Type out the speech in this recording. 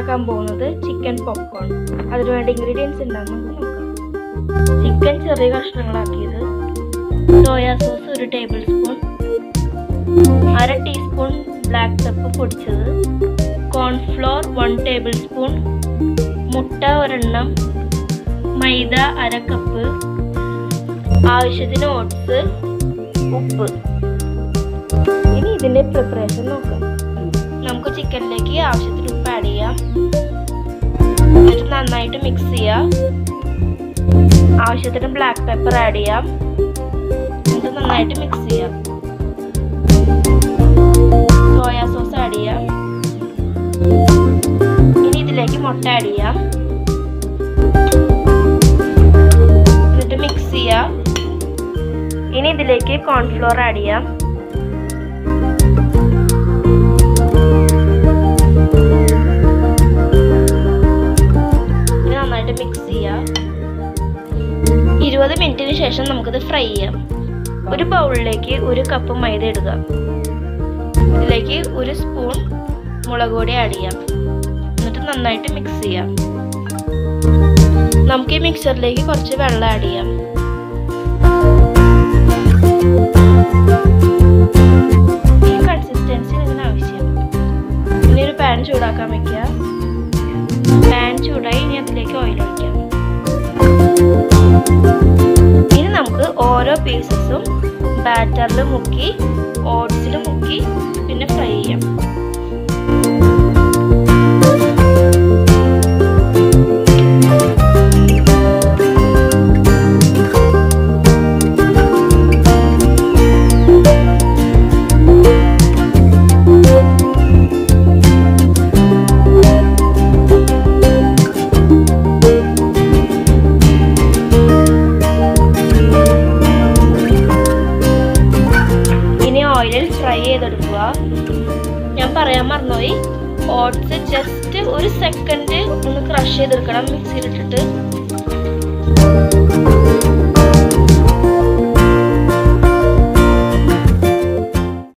ഉണ്ടാക്കാൻ പോകുന്നത് chicken popcorn അതിനുവേണ്ട ഇൻഗ്രീഡിയൻസ് ഉണ്ടാകുന്നത് നോക്കാം ചിക്കൻ ചെറിയ കഷ്ണങ്ങളാക്കിയത് സോയാ സോസ് ഒരു ടേബിൾ സ്പൂൺ അര ടീസ്പൂൺ ബ്ലാക്ക് പെപ്പർ പൊടിച്ചത് കോൺഫ്ലോർ വൺ ടേബിൾ സ്പൂൺ മുട്ട ഒരെണ്ണം മൈദ അര കപ്പ് ആവശ്യത്തിന് ഓട്സ് ഉപ്പ് ഇനി ഇതിന്റെ പ്രിപ്പറേഷൻ നോക്കാം നമുക്ക് ചിക്കനിലേക്ക് ആവശ്യത്തിന് ഉപ്പ് ആഡ് ചെയ്യാം എന്നിട്ട് നന്നായിട്ട് മിക്സ് ചെയ്യാം ആവശ്യത്തിന് ബ്ലാക്ക് പെപ്പർ ആഡ് ചെയ്യാം എന്നിട്ട് നന്നായിട്ട് മിക്സ് ചെയ്യാം സോയാ സോസ് ആഡ് ചെയ്യാം ഇനി ഇതിലേക്ക് മുട്ട ആഡ് ചെയ്യാം എന്നിട്ട് മിക്സ് ചെയ്യാം ഇനി ഇതിലേക്ക് കോൺഫ്ലോർ ആഡ് ചെയ്യാം ഇനി നന്നായിട്ട് മിക്സ് ചെയ്യാം ഇരുപത് മിനിറ്റിന് ശേഷം നമുക്കിത് ഫ്രൈ ചെയ്യാം ഒരു ബൗളിലേക്ക് ഒരു കപ്പ് മൈദ ഇടുക ഇതിലേക്ക് ഒരു സ്പൂൺ മുളക് പൊടി ആഡ് ചെയ്യാം എന്നിട്ട് നന്നായിട്ട് മിക്സ് ചെയ്യാം നമുക്ക് ഈ മിക്സറിലേക്ക് കുറച്ച് വെള്ളം ആഡ് ചെയ്യാം ഈ കൺസിസ്റ്റൻസി ഇതിന് ആവശ്യം ഇനി ഒരു പാൻ ചൂടാക്കാൻ വെക്കുക പാൻ ചൂടായി ഇനി അതിലേക്ക് ഓയിൽ ഒഴിക്കാം ഇനി നമുക്ക് ഓരോ പീസസും ബാറ്ററിൽ മുക്കി ഓട്സിൽ മുക്കി പിന്നെ ഫ്രൈ ചെയ്യാം ഇനി ഓയിലിൽ ഫ്രൈ ചെയ്തെടുക്കുക ഞാൻ പറയാൻ മറന്നുപോയി ഓട്സ് ജസ്റ്റ് ഒരു സെക്കൻഡ് ഒന്ന് ക്രഷ് ചെയ്തെടുക്കണം മിക്സിയിലിട്ടിട്ട്